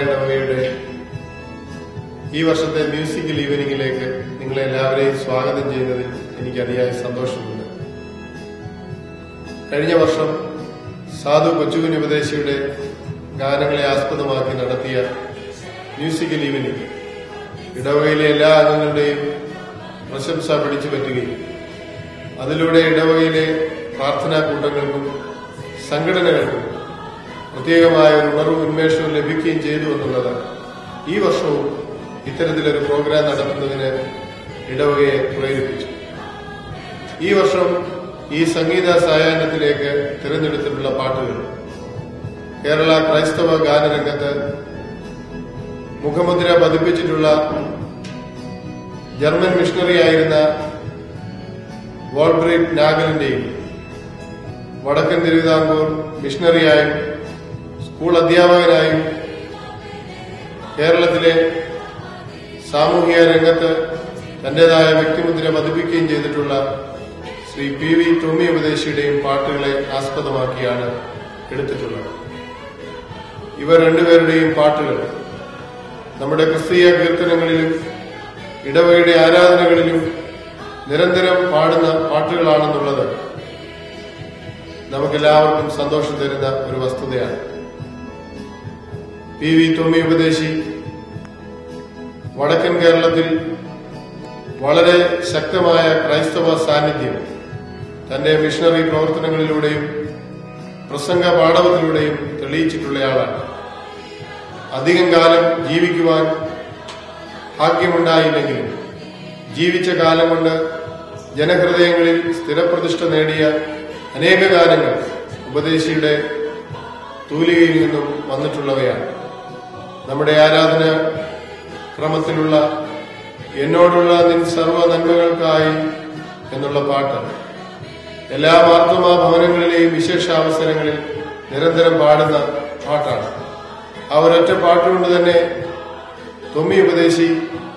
ഇടവകയുടെ ഈ വർഷത്തെ മ്യൂസിക്കൽ ഈവനിങ്ങിലേക്ക് നിങ്ങളെ എല്ലാവരെയും സ്വാഗതം ചെയ്യുന്നതിൽ എനിക്ക് അതിയായ സന്തോഷമുണ്ട് കഴിഞ്ഞ വർഷം സാധു കൊച്ചുകുഞ്ഞ് ഉപദേശിയുടെ ഗാനങ്ങളെ ആസ്പദമാക്കി നടത്തിയ മ്യൂസിക്കൽ ഈവനിങ് ഇടവകയിലെ എല്ലാ അംഗങ്ങളുടെയും പ്രശംസ പിടിച്ചു പറ്റുകയും അതിലൂടെ ഇടവകയിലെ പ്രാർത്ഥനാ കൂട്ടങ്ങൾക്കും സംഘടനകൾക്കും പ്രത്യേകമായ ഒരു ഉണർവും ഉന്മേഷവും ലഭിക്കുകയും ചെയ്തു എന്നുള്ളത് ഈ വർഷവും ഇത്തരത്തിലൊരു പ്രോഗ്രാം നടത്തുന്നതിന് ഇടവകയെ പ്രേരിപ്പിച്ചു ഈ വർഷം ഈ സംഗീത സായാഹ്നത്തിലേക്ക് തിരഞ്ഞെടുത്തിട്ടുള്ള പാട്ടുകൾ കേരള ക്രൈസ്തവ ഗാനരംഗത്ത് മുഖമുദ്ര പതിപ്പിച്ചിട്ടുള്ള ജർമ്മൻ മിഷണറി ആയിരുന്ന വോൾബ്രേറ്റ് നാഗലിന്റെയും വടക്കൻ തിരുവിതാംകൂർ മിഷണറിയായും സ്കൂൾ അധ്യാപകനായും കേരളത്തിലെ സാമൂഹിക രംഗത്ത് തന്റേതായ വ്യക്തിമുദ്ര പതിപ്പിക്കുകയും ചെയ്തിട്ടുള്ള ശ്രീ പി വി ടോമി ഉപദേശിയുടെയും പാട്ടുകളെ ആസ്പദമാക്കിയാണ് എടുത്തിട്ടുള്ളത് ഇവർ രണ്ടുപേരുടെയും പാട്ടുകൾ നമ്മുടെ ക്രിസ്തീയ കീർത്തനങ്ങളിലും ഇടവകയുടെ ആരാധനകളിലും നിരന്തരം പാടുന്ന പാട്ടുകളാണെന്നുള്ളത് നമുക്കെല്ലാവർക്കും സന്തോഷം തരുന്ന ഒരു വസ്തുതയാണ് പി വി ടോമി ഉപദേശി വടക്കൻ കേരളത്തിൽ വളരെ ശക്തമായ ക്രൈസ്തവ സാന്നിധ്യം തന്റെ മിഷണറി പ്രവർത്തനങ്ങളിലൂടെയും പ്രസംഗ പാഠവത്തിലൂടെയും തെളിയിച്ചിട്ടുള്ളയാളാണ് അധികം കാലം ജീവിക്കുവാൻ ഭാഗ്യമുണ്ടായില്ലെങ്കിലും ജീവിച്ച കാലം കൊണ്ട് ജനഹൃദയങ്ങളിൽ സ്ഥിരപ്രതിഷ്ഠ നേടിയ അനേക ഗാനങ്ങൾ ഉപദേശിയുടെ തൂലികയിൽ നിന്നും വന്നിട്ടുള്ളവയാണ് നമ്മുടെ ആരാധന ക്രമത്തിലുള്ള എന്നോടുള്ള നിൻ സർവ നന്മകൾക്കായി എന്നുള്ള പാട്ട് എല്ലാ മാർത്തമാ ഭവനങ്ങളിലെയും വിശേഷാവസരങ്ങളിൽ നിരന്തരം പാടുന്ന പാട്ടാണ് ആ ഒരൊറ്റ പാട്ടുകൊണ്ട് തന്നെ തൊമ്മി ഉപദേശി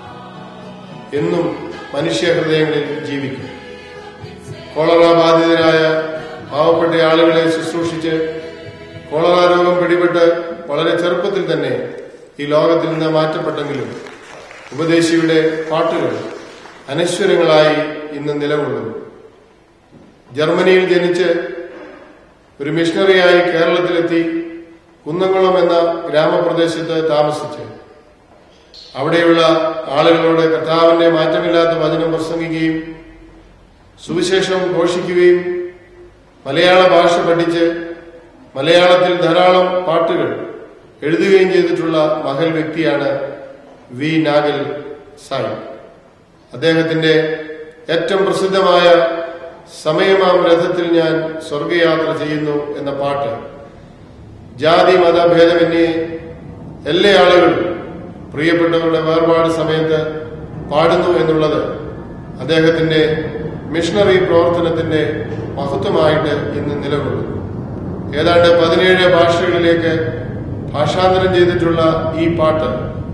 എന്നും മനുഷ്യ ഹൃദയങ്ങളിൽ ജീവിക്കും കോളറ ബാധിതരായ പാവപ്പെട്ട ആളുകളെ ശുശ്രൂഷിച്ച് കോളറ രോഗം പിടിപെട്ട് വളരെ ചെറുപ്പത്തിൽ തന്നെ ഈ ലോകത്തിൽ നിന്ന് മാറ്റപ്പെട്ടെങ്കിലും ഉപദേശിയുടെ പാട്ടുകൾ അനശ്വരങ്ങളായി ഇന്ന് നിലകൊള്ളുന്നു ജർമ്മനിയിൽ ജനിച്ച് ഒരു മിഷണറിയായി കേരളത്തിലെത്തി കുന്നംകുളം എന്ന ഗ്രാമപ്രദേശത്ത് താമസിച്ച് അവിടെയുള്ള ആളുകളോട് കർത്താവിന്റെ മാറ്റമില്ലാത്ത വചനം പ്രസംഗിക്കുകയും സുവിശേഷം ഘോഷിക്കുകയും മലയാള ഭാഷ പഠിച്ച് മലയാളത്തിൽ ധാരാളം പാട്ടുകൾ എഴുതുകയും ചെയ്തിട്ടുള്ള മഹൽ വ്യക്തിയാണ് വി നാഗൽ സായി അദ്ദേഹത്തിന്റെ ഏറ്റവും പ്രസിദ്ധമായ സമയമാം രഥത്തിൽ ഞാൻ സ്വർഗയാത്ര ചെയ്യുന്നു എന്ന പാട്ട് ജാതി മതഭേദമന്യേ എല്ലാ ആളുകളും പ്രിയപ്പെട്ടവരുടെ വേർപാട് സമയത്ത് പാടുന്നു എന്നുള്ളത് അദ്ദേഹത്തിന്റെ മിഷണറി പ്രവർത്തനത്തിന്റെ മഹത്വമായിട്ട് ഇന്ന് നിലകൊള്ളുന്നു ഏതാണ്ട് പതിനേഴ് ഭാഷകളിലേക്ക് ഭാഷാന്തരം ചെയ്തിട്ടുള്ള ഈ പാട്ട്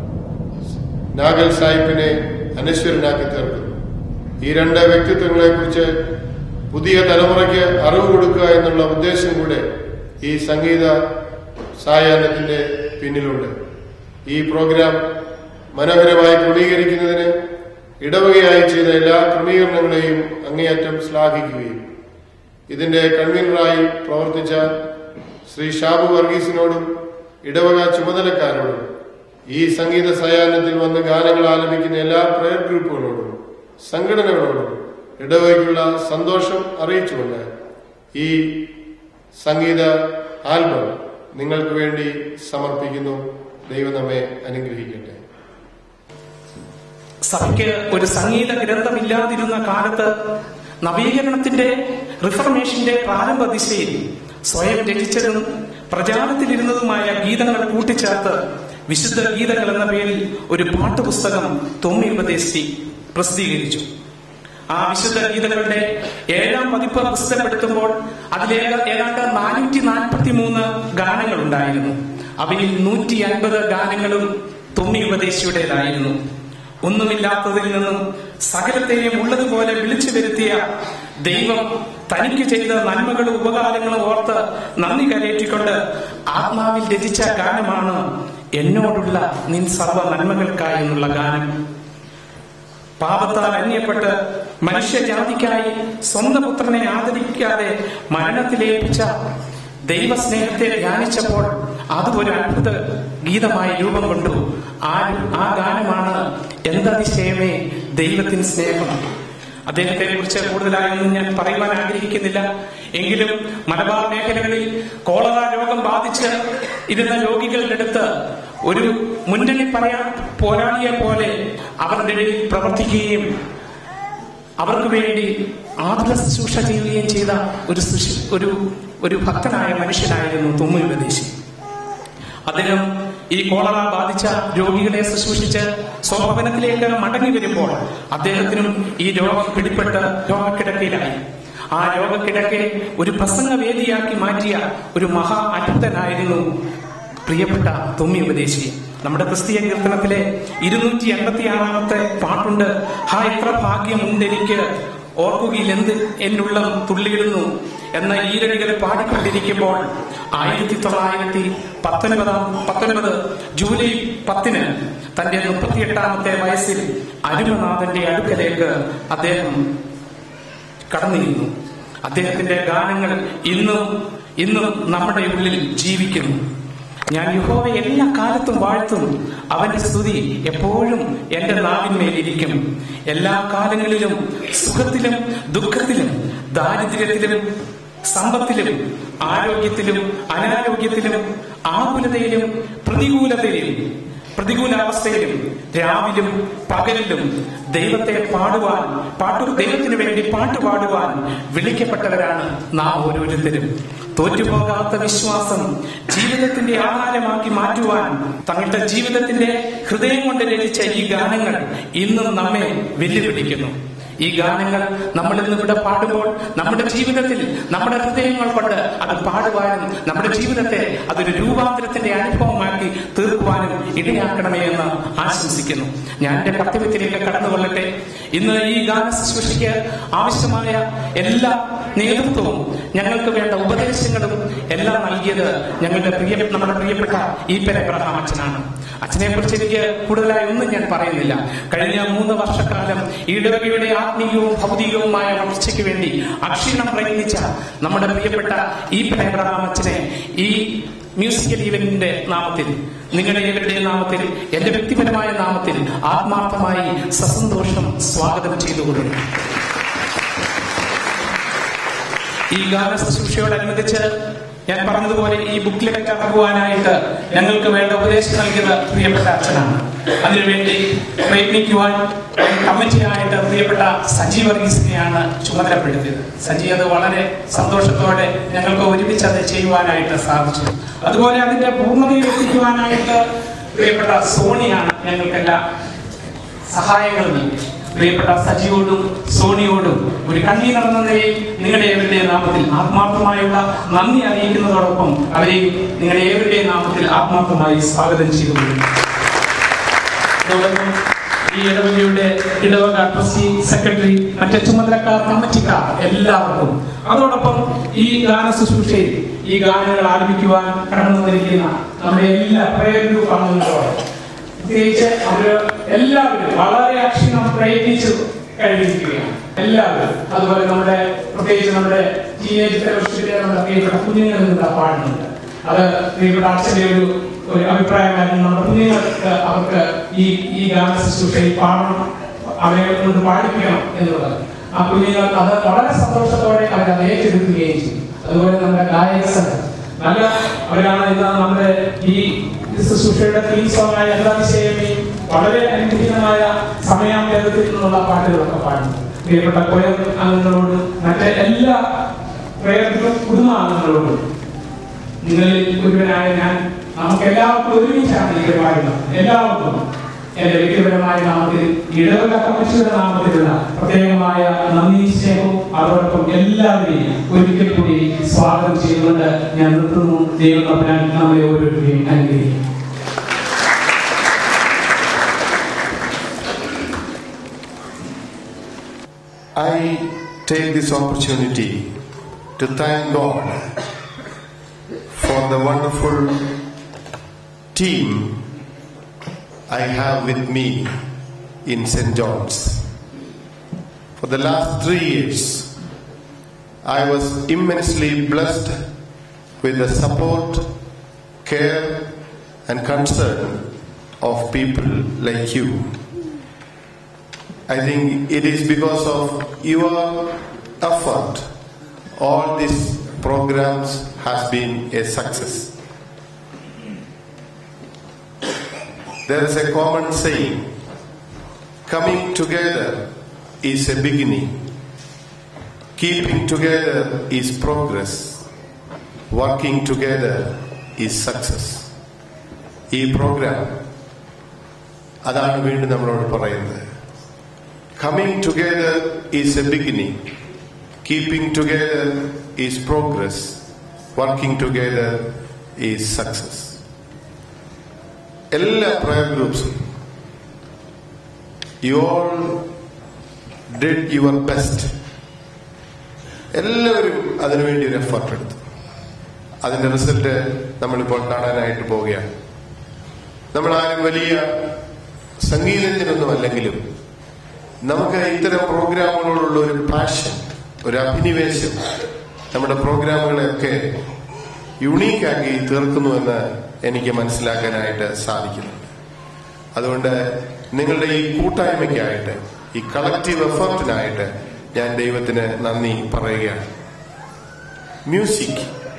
നാഗൽ സാഹിബിനെ അനശ്വരനാക്കി തീർക്കുന്നു ഈ രണ്ട് വ്യക്തിത്വങ്ങളെ കുറിച്ച് പുതിയ തലമുറയ്ക്ക് അറിവ് കൊടുക്കുക എന്നുള്ള ഉദ്ദേശം കൂടെ ഈ സംഗീത സായാഹ്നത്തിന്റെ പിന്നിലുണ്ട് ഈ പ്രോഗ്രാം മനോഹരമായി ക്രമീകരിക്കുന്നതിന് ഇടവകയായി ചെയ്ത എല്ലാ ക്രമീകരണങ്ങളെയും അങ്ങേയറ്റം ശ്ലാഘിക്കുകയും ഇതിന്റെ കൺവീനറായി പ്രവർത്തിച്ച ശ്രീ ഷാബു വർഗീസിനോടും ഇടവക ചുമതലക്കാരോടും ഈ സംഗീത സായാഹ്നത്തിൽ വന്ന് ഗാനങ്ങൾ ആലപിക്കുന്ന എല്ലാ പ്രയർ ഗ്രൂപ്പുകളോടും സംഘടനകളോടും ഇടവകയ്ക്കുള്ള സന്തോഷം അറിയിച്ചുകൊണ്ട് ഈ സംഗീത ആൽബം നിങ്ങൾക്ക് വേണ്ടി സമർപ്പിക്കുന്നു ദൈവം നമ്മെ അനുഗ്രഹിക്കട്ടെ സഭയ്ക്ക് ഒരു സംഗീത ഗ്രന്ഥമില്ലാതിരുന്ന കാലത്ത് നവീകരണത്തിന്റെ റിഫർമേഷന്റെ പ്രാരംഭ ദിശയിൽ സ്വയം രചിച്ചതും പ്രചാരത്തിലിരുന്നതുമായ ഗീതങ്ങൾ കൂട്ടിച്ചേർത്ത് വിശുദ്ധ ഗീതങ്ങൾ എന്ന പേരിൽ ഒരു പാട്ടുപുസ്തകം തൊമ്മി ഉപദേശി പ്രസിദ്ധീകരിച്ചു ആ വിശുദ്ധ ഗീതങ്ങളുടെ ഏഴാം പതിപ്പ് പുസ്തകപ്പെടുത്തുമ്പോൾ അതിൽ ഏതാണ്ട് നാനൂറ്റി നാൽപ്പത്തി മൂന്ന് ഗാനങ്ങൾ ഉണ്ടായിരുന്നു അവയിൽ നൂറ്റി അൻപത് ഗാനങ്ങളും തൊമ്മി ഉപദേശിയുടേതായിരുന്നു ഒന്നുമില്ലാത്തതിൽ നിന്നും സകലത്തെയും ഉള്ളതുപോലെ വിളിച്ചു വരുത്തിയ ദൈവം തനിക്ക് ചെയ്ത നന്മകളും ഉപകാരങ്ങളും ഓർത്ത് നന്ദി കരയേറ്റിക്കൊണ്ട് ആത്മാവിൽ രചിച്ച ഗാനമാണ് എന്നോടുള്ള നിൻ സർവ നന്മകൾക്കായി എന്നുള്ള ഗാനം പാപത്താൽ അന്യപ്പെട്ട് മനുഷ്യജാതിക്കായി സ്വന്തം പുത്രനെ ആദരിക്കാതെ മരണത്തിലേൽപ്പിച്ച ദൈവസ്നേഹത്തെ ധ്യാനിച്ചപ്പോൾ അത് ഒരു അത്ഭുത ഗീതമായി രൂപം കൊണ്ടു ആ ആ ഗാനമാണ് എന്തതിശയമേ ദൈവത്തിന് സ്നേഹം അദ്ദേഹത്തെ കുറിച്ച് കൂടുതലായൊന്നും ഞാൻ പറയുവാൻ ആഗ്രഹിക്കുന്നില്ല എങ്കിലും മലബാർ മേഖലകളിൽ കോളറ രോഗം ബാധിച്ച് ഇരുന്ന രോഗികളുടെ അടുത്ത് ഒരു മുന്നണി പറയാൻ പോരാളിയെ പോലെ അവരുടെ ഇടയിൽ പ്രവർത്തിക്കുകയും അവർക്ക് വേണ്ടി ആതുര ശുശ്രൂഷ ചെയ്യുകയും ചെയ്ത ഒരു സുശി- ഒരു ഒരു ഭക്തനായ മനുഷ്യനായിരുന്നു തുമ്മു ഉപദേശി അദ്ദേഹം ഈ കോളറ ബാധിച്ച രോഗികളെ ശുശ്രൂഷിച്ച് സ്വഭവനത്തിലേക്ക് മടങ്ങി വരുമ്പോൾ അദ്ദേഹത്തിനും ഈ രോഗം പിടിപെട്ട് രോഗക്കിടക്കയിലായി ആ രോഗക്കിടക്കെ ഒരു പ്രസംഗവേദിയാക്കി മാറ്റിയ ഒരു മഹാ അത്ഭുതനായിരുന്നു പ്രിയപ്പെട്ട തുമ്മി ഉപദേശി നമ്മുടെ ക്രിസ്തീയ കീർത്തനത്തിലെ ഇരുന്നൂറ്റി എൺപത്തി ആറാമത്തെ പാട്ടുണ്ട് ഹാ എത്ര ഭാഗ്യമുണ്ടെനിക്ക് ഓർക്കുകയിൽ എന്ത് എന്നുള്ളം തുള്ളിയിടുന്നു എന്ന ഈരടികൾ പാടിക്കൊണ്ടിരിക്കുമ്പോൾ ആയിരത്തി തൊള്ളായിരത്തി പത്തൊൻപതാം പത്തൊൻപത് ജൂലൈ പത്തിന് തന്റെ മുപ്പത്തിയെട്ടാമത്തെ വയസ്സിൽ അരുമനാഥന്റെ അടുക്കലേക്ക് അദ്ദേഹം കടന്നിരുന്നു അദ്ദേഹത്തിന്റെ ഗാനങ്ങൾ ഇന്നും ഇന്നും നമ്മുടെ ഉള്ളിൽ ജീവിക്കുന്നു ഞാൻ യഹോവെ എല്ലാ കാലത്തും വാഴ്ത്തും അവന്റെ സ്തുതി എപ്പോഴും എന്റെ നാവിന്മേലിരിക്കും എല്ലാ കാലങ്ങളിലും സുഖത്തിലും ദുഃഖത്തിലും ദാരിദ്ര്യത്തിലും സമ്പത്തിലും ആരോഗ്യത്തിലും അനാരോഗ്യത്തിലും ആകുലതയിലും പ്രതികൂലതയിലും പ്രതികൂലാവസ്ഥയിലും രാവിലും പകലിലും ദൈവത്തെ പാടുവാൻ പാട്ടു ദൈവത്തിന് വേണ്ടി പാട്ട് പാടുവാൻ വിളിക്കപ്പെട്ടവരാണ് നാം ഓരോരുത്തരും തോറ്റുപോകാത്ത വിശ്വാസം ജീവിതത്തിന്റെ ആധാരമാക്കി മാറ്റുവാൻ തങ്ങളുടെ ജീവിതത്തിന്റെ ഹൃദയം കൊണ്ട് രചിച്ച ഈ ഗാനങ്ങൾ ഇന്നും നമ്മെ വെല്ലുവിളിക്കുന്നു ഈ ഗാനങ്ങൾ നമ്മൾ ഇന്ന് ഇവിടെ പാടുമ്പോൾ നമ്മുടെ ജീവിതത്തിൽ നമ്മുടെ ഹൃദയങ്ങൾ കൊണ്ട് അത് പാടുവാനും നമ്മുടെ ജീവിതത്തെ അതൊരു രൂപാന്തരത്തിന്റെ അനുഭവമാക്കി തീർക്കുവാനും ഇടയാക്കണമേ എന്ന് ആശംസിക്കുന്നു ഞാൻ എന്റെ കർത്തവ്യത്തിലേക്ക് കടന്നുകൊള്ളട്ടെ ഇന്ന് ഈ ഗാന ശുശ്രൂഷയ്ക്ക് ആവശ്യമായ എല്ലാ നേതൃത്വവും ഞങ്ങൾക്ക് വേണ്ട ഉപദേശങ്ങളും എല്ലാം നൽകിയത് ഞങ്ങളുടെ പ്രിയ നമ്മുടെ പ്രിയപ്പെട്ട ഈ പെരബ്രഹാം അച്ഛനാണ് അച്ഛനെ കുറിച്ച് എനിക്ക് കൂടുതലായി ഒന്നും ഞാൻ പറയുന്നില്ല കഴിഞ്ഞ മൂന്ന് വർഷക്കാലം ഈ ഇടവകയുടെ ആത്മീയവും ഭൗതികവുമായ വളർച്ചയ്ക്ക് വേണ്ടി അക്ഷീണം പ്രയത്നിച്ച നമ്മുടെ പ്രിയപ്പെട്ട ഈ പെരബ്രഹാം അച്ഛനെ ഈ മ്യൂസിക്കൽ ഈവന്റിന്റെ നാമത്തിൽ നിങ്ങളുടെ ഏവരുടെ നാമത്തിൽ എന്റെ വ്യക്തിപരമായ നാമത്തിൽ ആത്മാർത്ഥമായി സസന്തോഷം സ്വാഗതം ചെയ്തുകൊള്ളുന്നു ഈ ഗാന ശുശ്രൂഷയോടനുബന്ധിച്ച് ഞാൻ പറഞ്ഞതുപോലെ ഈ ബുക്കിലേക്ക് ഇറക്കുവാനായിട്ട് ഞങ്ങൾക്ക് വേണ്ട ഉപദേശം നൽകിയത് പ്രിയപ്പെട്ട അച്ഛനാണ് അതിനുവേണ്ടി പ്രയത്നിക്കുവാൻ കമ്മിറ്റിയായിട്ട് പ്രിയപ്പെട്ട സജി വർഗീസിനെയാണ് ചുമതലപ്പെടുത്തിയത് സജി അത് വളരെ സന്തോഷത്തോടെ ഞങ്ങൾക്ക് ഒരുമിച്ച് അത് ചെയ്യുവാനായിട്ട് സാധിച്ചു അതുപോലെ അതിന്റെ പൂർണ്ണതയിൽ എത്തിക്കുവാനായിട്ട് പ്രിയപ്പെട്ട സോണിയാണ് ഞങ്ങൾക്കെല്ലാം സഹായങ്ങൾ നൽകി പ്രിയപ്പെട്ട സജിയോടും സോണിയോടും ഒരു കണ്ണീർ എന്ന നിലയിൽ നിങ്ങളുടെ ഏവരുടെ നാമത്തിൽ ആത്മാർത്ഥമായുള്ള നന്ദി അറിയിക്കുന്നതോടൊപ്പം അവരെയും നിങ്ങളുടെ ഏവരുടെ നാമത്തിൽ ആത്മാർത്ഥമായി സ്വാഗതം ചെയ്തുകൊള്ളുന്നു തുടർന്ന് ഈ ഇടവകയുടെ ഇടവക ട്രസ്റ്റി സെക്രട്ടറി മറ്റ് ചുമതലക്കാർ കമ്മിറ്റിക്കാർ എല്ലാവർക്കും അതോടൊപ്പം ഈ ഗാന ശുശ്രൂഷയിൽ ഈ ഗാനങ്ങൾ ആരംഭിക്കുവാൻ കടന്നു വന്നിരിക്കുന്ന നമ്മുടെ എല്ലാ പ്രേയർ ഗ്രൂപ്പ് അംഗങ്ങളോട് പ്രത്യേകിച്ച് അവര് എല്ലാവരും വളരെ അക്ഷീണം പ്രയത്നിച്ചു കഴിഞ്ഞിരിക്കുകയാണ് എല്ലാവരും അതുപോലെ നമ്മുടെ പ്രത്യേകിച്ച് നമ്മുടെ ടീനേജ് ഫെലോഷിപ്പിലെ നമ്മുടെ പ്രിയപ്പെട്ട കുഞ്ഞുങ്ങളിൽ നിന്ന് പാടുന്നുണ്ട് അത് പ്രിയപ്പെട്ട അച്ഛന്റെ ഒരു ഒരു അഭിപ്രായമായിരുന്നു നമ്മുടെ കുഞ്ഞുങ്ങൾക്ക് അവർക്ക് ഈ ഈ ഗാന ശുശ്രൂഷയിൽ പാടണം അവരെ കൊണ്ട് പാടിപ്പിക്കണം എന്നുള്ളത് ആ കുഞ്ഞുങ്ങൾ അത് വളരെ സന്തോഷത്തോടെ അവർ അത് ഏറ്റെടുക്കുകയും ചെയ്തു അതുപോലെ നമ്മുടെ ഗായക സംഘം നല്ല അവരാണ് ഇന്ന് നമ്മുടെ ഈ ശുശ്രൂഷയുടെ തീം സോങ് ആയ എല്ലാ വിഷയമേയും വളരെ അനുഗ്രഹീതമായ സമയാന്തരത്തിൽ നിന്നുള്ള പാട്ടുകളൊക്കെ പാടുന്നു പ്രിയപ്പെട്ട കൊയർ അംഗങ്ങളോട് മറ്റേ എല്ലാ പ്രേരണ കുടുംബാംഗങ്ങളോടും നിങ്ങളിൽ ഒരുവനായ ഞാൻ നമുക്ക് എല്ലാവർക്കും ഒരുമിച്ചാണ് ഈ പാടുന്നത് എല്ലാവർക്കും എന്റെ വ്യക്തിപരമായ നാമത്തിൽ ഇടവക കമ്മിറ്റിയുടെ നാമത്തിലുള്ള പ്രത്യേകമായ നന്ദി സ്നേഹവും അതോടൊപ്പം എല്ലാവരെയും ഒരിക്കൽ കൂടി സ്വാഗതം ചെയ്തുകൊണ്ട് ഞാൻ നിർത്തുന്നു ദൈവം തമ്പുരാൻ നമ്മളെ ഓരോരുത്തരെയും അനുഗ്രഹിക്കും I take this opportunity to thank God for the wonderful team I have with me in St. John's. For the last three years, I was immensely blessed with the support, care, and concern of people like you. I think it is because of your effort all these programs has been a success. There is a common saying coming together is a beginning, keeping together is progress, working together is success. ഈ programme അതാണ് വീണ്ടും നമ്മളോട് പറയുന്നത് coming together is a beginning keeping together is progress working together is success എല്ലാ prayer ഗ്രൂപ്പ്സും you all did your best എല്ലാവരും അതിനുവേണ്ടി ഒരു എഫർട്ട് എടുത്തു അതിന്റെ റിസൾട്ട് നമ്മളിപ്പോൾ കാണാനായിട്ട് പോവുകയാണ് നമ്മൾ ആരും വലിയ സംഗീതജ്ഞനൊന്നും അല്ലെങ്കിലും നമുക്ക് ഇത്തരം പ്രോഗ്രാമുകളോടുള്ള ഒരു പാഷൻ ഒരു അഭിനിവേശം നമ്മുടെ പ്രോഗ്രാമുകളെയൊക്കെ യുണീക്കാക്കി തീർക്കുന്നുവെന്ന് എനിക്ക് മനസ്സിലാക്കാനായിട്ട് സാധിക്കുന്നു അതുകൊണ്ട് നിങ്ങളുടെ ഈ കൂട്ടായ്മയ്ക്കായിട്ട് ഈ കളക്റ്റീവ് എഫർട്ടിനായിട്ട് ഞാൻ ദൈവത്തിന് നന്ദി പറയുകയാണ് മ്യൂസിക്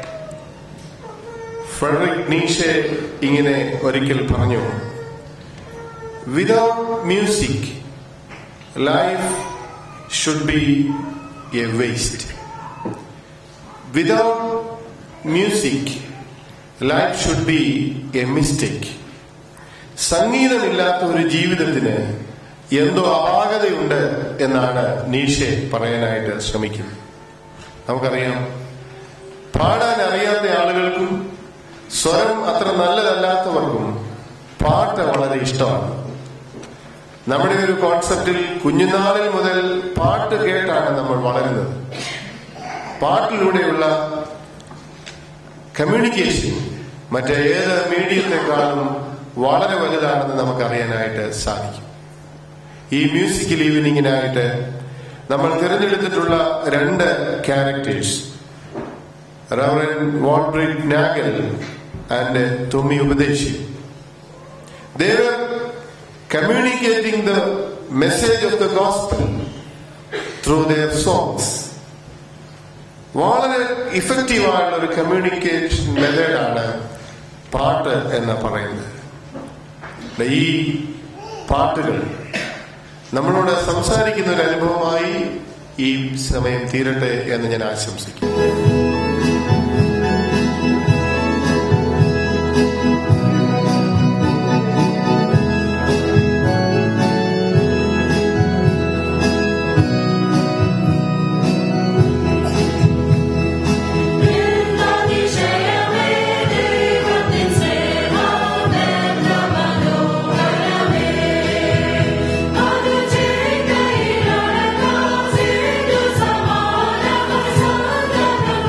ഫ്രെഡറിക് നീഷെ ഇങ്ങനെ ഒരിക്കൽ പറഞ്ഞു without music life should be a waste without music life should be a mistake സംഗീതമില്ലാത്ത ഒരു ജീവിതത്തിന് എന്തോ അപാകതയുണ്ട് എന്നാണ് നീഷെ പറയാനായിട്ട് ശ്രമിക്കുന്നത് നമുക്കറിയാം പാടാൻ അറിയാത്ത ആളുകൾക്കും സ്വരം അത്ര നല്ലതല്ലാത്തവർക്കും പാട്ട് വളരെ ഇഷ്ടമാണ് നമ്മുടെ ഒരു കോൺസെപ്റ്റിൽ കുഞ്ഞുനാളിൽ മുതൽ പാട്ട് കേട്ടാണ് നമ്മൾ വളരുന്നത് പാട്ടിലൂടെയുള്ള കമ്മ്യൂണിക്കേഷൻ മറ്റേ ഏത് മീഡിയത്തെക്കാളും വളരെ വലുതാണെന്ന് നമുക്കറിയാനായിട്ട് സാധിക്കും ഈ മ്യൂസിക്കൽ ഈവനിങ്ങിനായിട്ട് നമ്മൾ തിരഞ്ഞെടുത്തിട്ടുള്ള രണ്ട് characters Reverend Volbrecht Nagel and Thummi ഉപദേശി they were communicating the message of the gospel through their songs വളരെ ഇഫക്റ്റീവായുള്ള ഒരു കമ്മ്യൂണിക്കേഷൻ മെത്തേഡാണ് പാട്ട് എന്ന് പറയുന്നത് ഈ പാട്ടുകൾ നമ്മളോട് സംസാരിക്കുന്ന ഒരു അനുഭവമായി ഈ സമയം തീരട്ടെ എന്ന് ഞാൻ ആശംസിക്കുന്നു Thank you.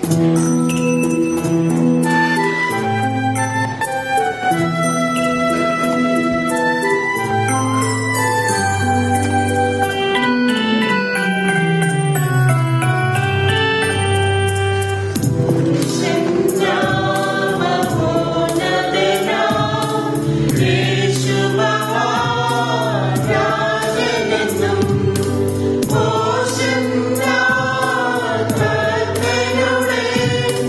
യേശുമഹാരാജനെന്നും ഓ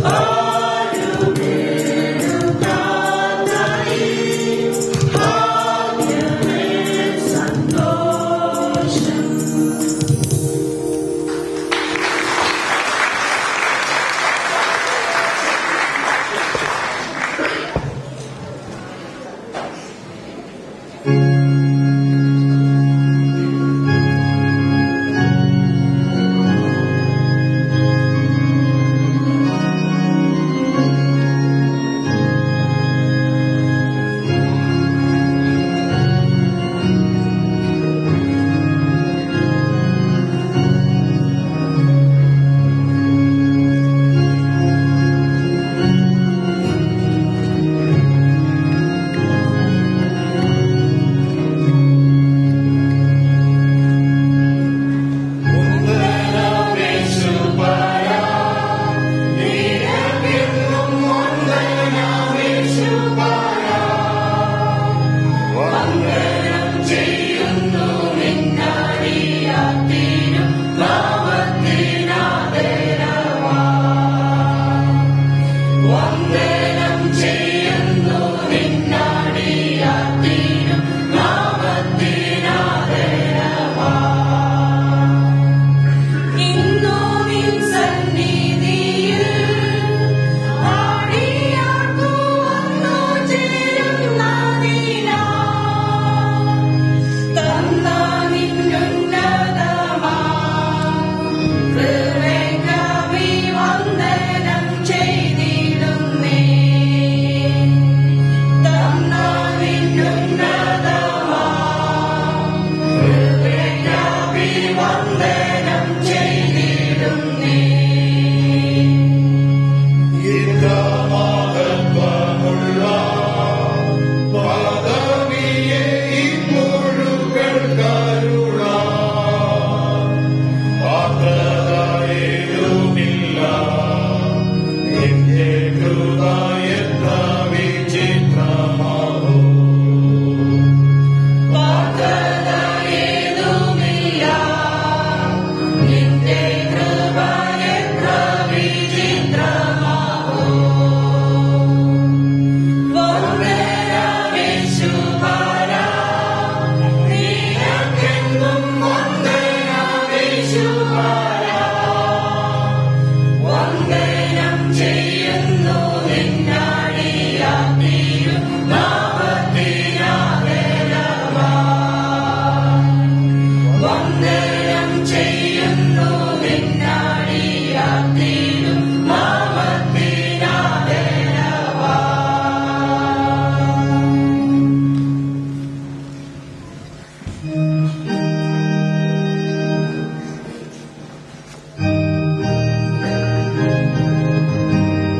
ും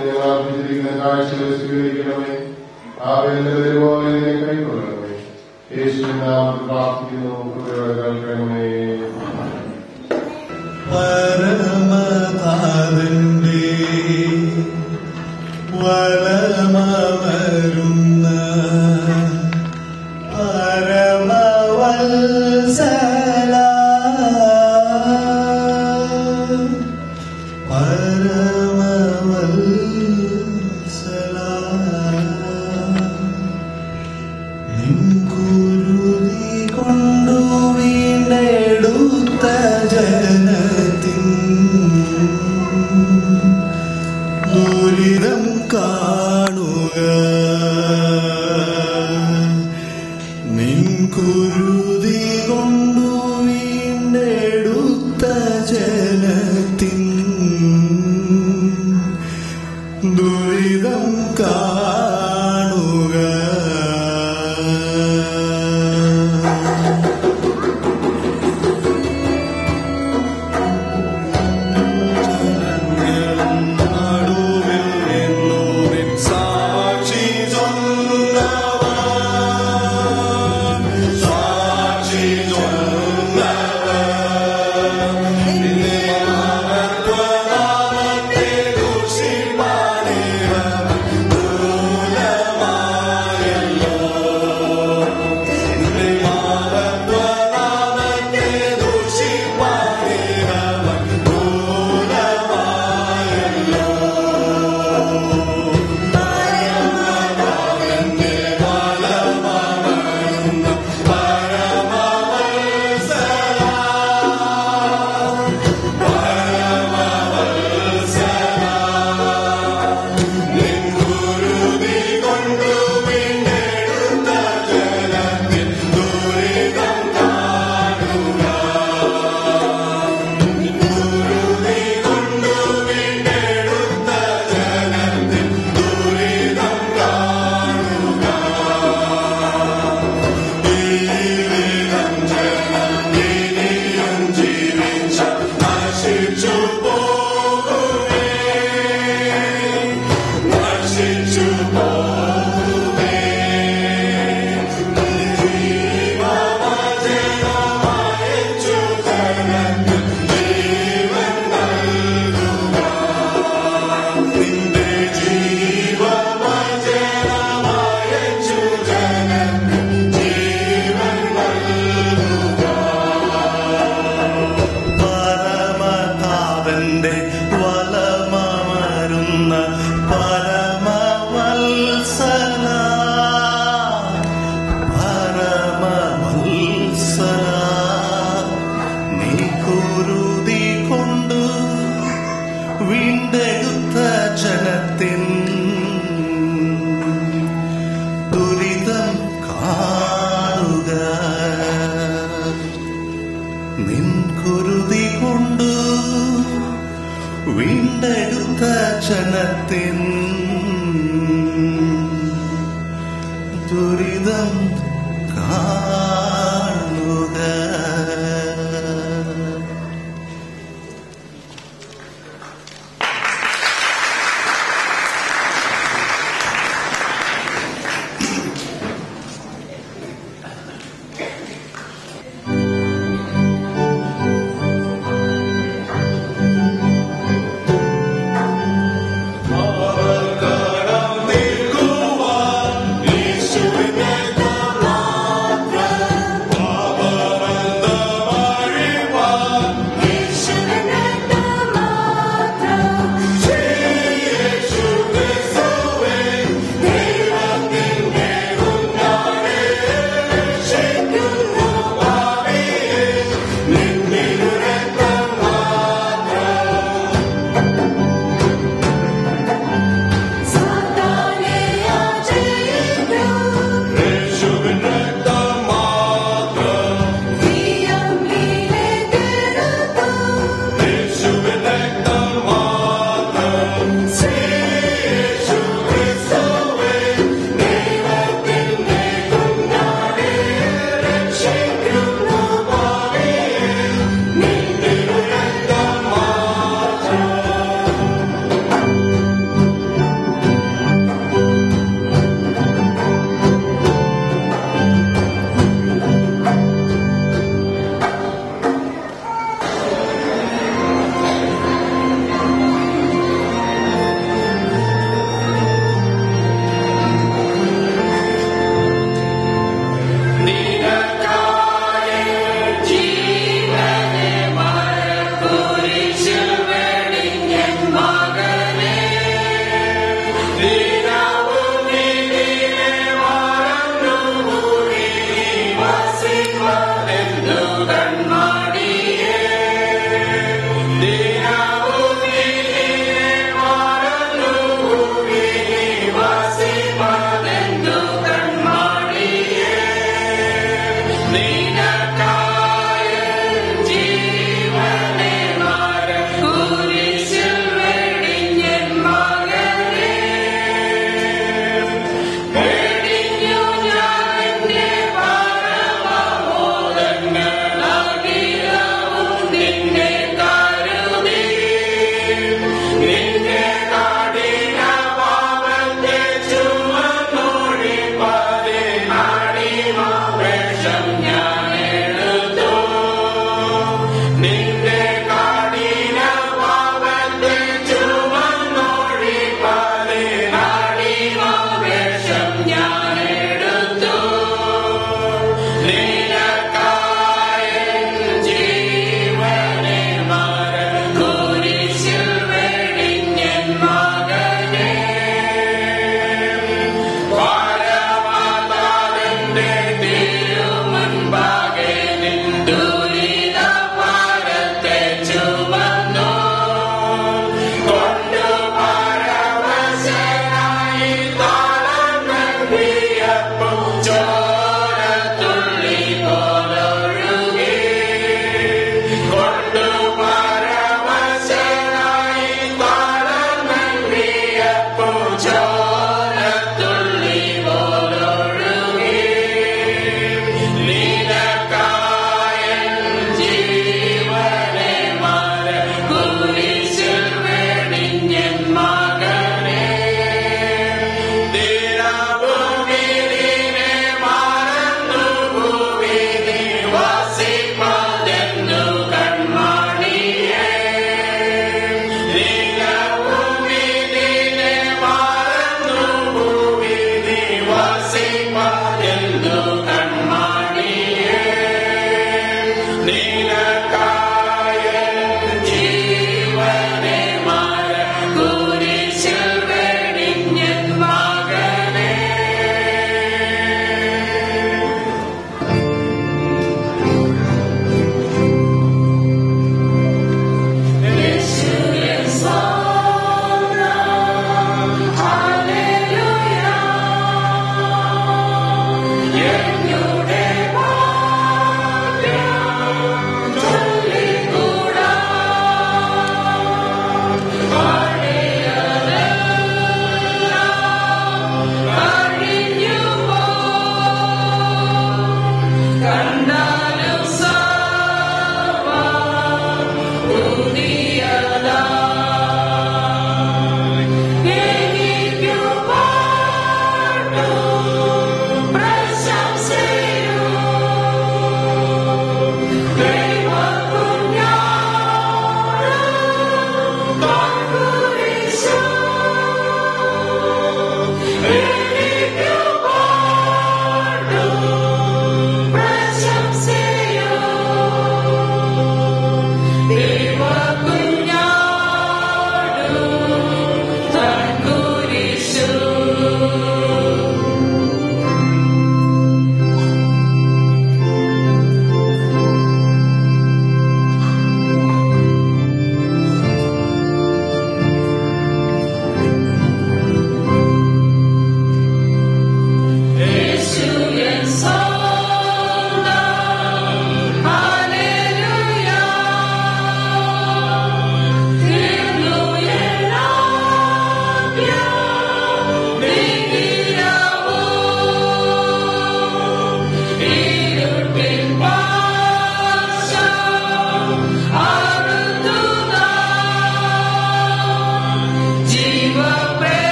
ഞങ്ങൾ അർപ്പിച്ചിരിക്കുന്ന കാഴ്ചകൾ സ്വീകരിക്കണമേ ആവേന്റെ വരുപോലെ നിന്നെ കൈക്കൊള്ളണമേ യേശുവിൻ നാമത്തിൽ പ്രാർത്ഥിക്കുന്നു കൃപയോടെ കേൾക്കണമേ പരമതാതന്റെ വലമരുന്ന പരമവത്സല പരമവത്സല നിൻകുരുതി കൊണ്ടു വീണ്ടെടുത്ത ജനത്തിൻ ദുരിതം കാണുക നിൻകുരുതി കൊണ്ടു വീണ്ടെടുത്ത ജനത്തിൻ ദുരിതം കാണുക നടുവിൽ നിന്നോരിൻ സാക്ഷി ചൊന്നവൻ സാക്ഷി ചൊന്നവൻ നിന്നെ മഹത്വനാമത്തെ ദൂഷിപ്പാനേവൻ മൂലമായല്ലോ നിന്നെ മഹത്വനാമത്തെ ദൂഷിപ്പാനേവൻ മൂലമായല്ലോ പരമനാമന്റെ ഫലമാമരുന്ന പരമവത്സല പരമവത്സല നിൻ കുരുതി കൊണ്ടു വീണ്ടെടുത്ത ജനത്തിൻ ദുരിതം കാണുക നിൻ കുരുതി കൊണ്ടു വീണ്ടെടുത്ത ജനത്തിൻ ദുരിതം കാണുക ജീവിതം ജനം ഇനിയും ജീവിച്ച നശിച്ചു പോകുമേ നശിച്ചു പോകുമേ ജീവവചനമയച്ചു ജനത്തിൽ ജീവൻ നൽകുക നിന്റെ ജീവവചനമയച്ചു ജനത്തിൽ ജീവൻ നൽകുക പരമനാഥന്റെ വലമരുന്ന പരമവത്സല പരമവത്സല നീ കുരുതി കൊണ്ടു വീണ്ടെടുത്ത ജനത്തിൻ ദുരിതം കാണുക നിൻ കുരുതി കൊണ്ടു വീണ്ടെടുത്ത ജനത്തിൻ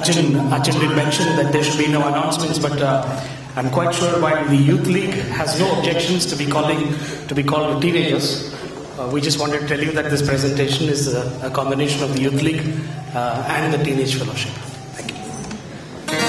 Achin, Achin did mention that there should be no announcements, but uh, I'm quite sure while the Youth League has no objections to be calling to be called teenagers, uh, we just wanted to tell you that this presentation is a, a combination of the Youth League uh, and the Teenage Fellowship. Thank you.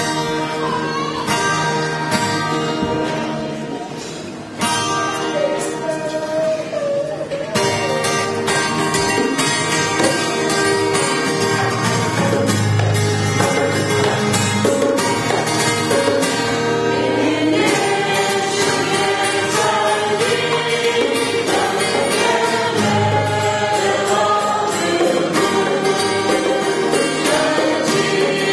Thank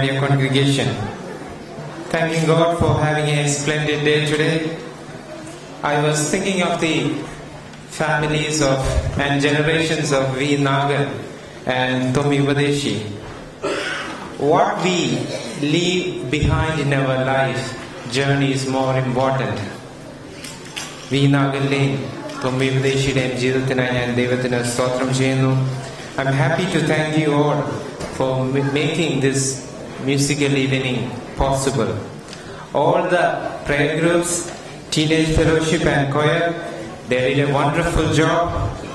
dear congregation. Thanking God for having a splendid day today. I was thinking of the families of and generations of V. Nagar and Tomi Upadeshi. What we leave behind in our life journey is more important. V നാഗലിന്റെയും തൊമ്മി ഉപദേശിയുടെയും ജീവിതത്തിനായി ഞാൻ ദൈവത്തിന് സ്തോത്രം ചെയ്യുന്നു I am happy to thank you all for making this musical evening possible all the prayer groups teenage fellowship and choir They did a wonderful job